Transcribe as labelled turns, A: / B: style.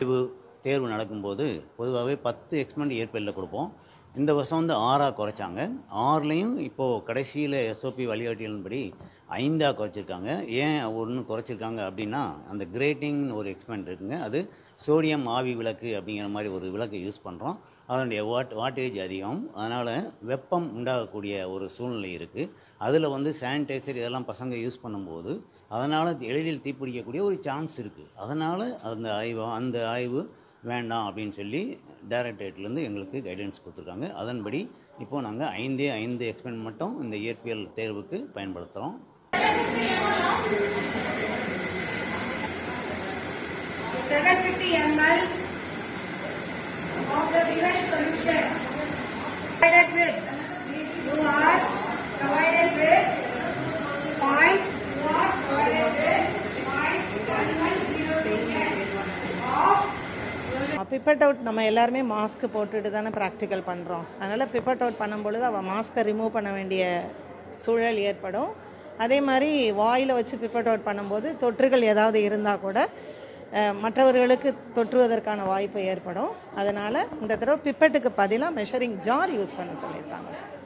A: தேர்வு தேர்வு நடக்கும்போது பொதுவாகவே பத்து எக்ஸ்பெண்ட் ஏற்பில் கொடுப்போம் இந்த வருஷம் வந்து ஆறாக குறைச்சாங்க ஆறுலேயும் இப்போது கடைசியில் எஸ்ஓபி வழிகாட்டிகளின்படி ஐந்தாக குறைச்சிருக்காங்க ஏன் ஒன்று குறைச்சிருக்காங்க அப்படின்னா அந்த கிரேட்டிங் ஒரு எக்ஸ்பெண்ட் இருக்குங்க அது சோடியம் ஆவி விளக்கு அப்படிங்கிற மாதிரி ஒரு விளக்கு யூஸ் பண்ணுறோம் அதனுடைய வாட் வாட்டேஜ் அதிகம் அதனால் வெப்பம் உண்டாகக்கூடிய ஒரு சூழ்நிலை இருக்குது அதில் வந்து சானிடைசர் இதெல்லாம் பசங்க யூஸ் பண்ணும்போது அதனால் எளிதில் தீப்பிடிக்கக்கூடிய ஒரு சான்ஸ் இருக்குது அதனால் அந்த ஆய்வு அந்த ஆய்வு வேண்டாம் அப்படின்னு சொல்லி டைரக்டரேட்லேருந்து எங்களுக்கு கைடன்ஸ் கொடுத்துருக்காங்க அதன்படி இப்போது நாங்கள் ஐந்தே ஐந்து எக்ஸ்பெண்ட் மட்டும் இந்த இயற்பியல் தேர்வுக்கு பயன்படுத்துகிறோம்
B: 750 ml of the given solution provided with you are provided with point you are provided with point one one zero of
C: பிப்பட் அவுட் நம்ம எல்லாருமே மாஸ்க் போட்டுட்டு தானே ப்ராக்டிக்கல் பண்ணுறோம் அதனால் பிப்பட் அவுட் பண்ணும்பொழுது அவள் மாஸ்க்கை ரிமூவ் பண்ண வேண்டிய சூழல் ஏற்படும் அதே மாதிரி வாயில் வச்சு பிப்பட் அவுட் பண்ணும்போது தொற்றுகள் ஏதாவது இருந்தால் கூட அஹ், மற்றவர்களுக்கு தொற்றுவதற்கான வாய்ப்பு ஏற்படும் அதனால் இந்த தடவை பிப்பட்டுக்கு பதிலாக மெஷரிங் ஜார் யூஸ் பண்ண சொல்லியிருக்காங்க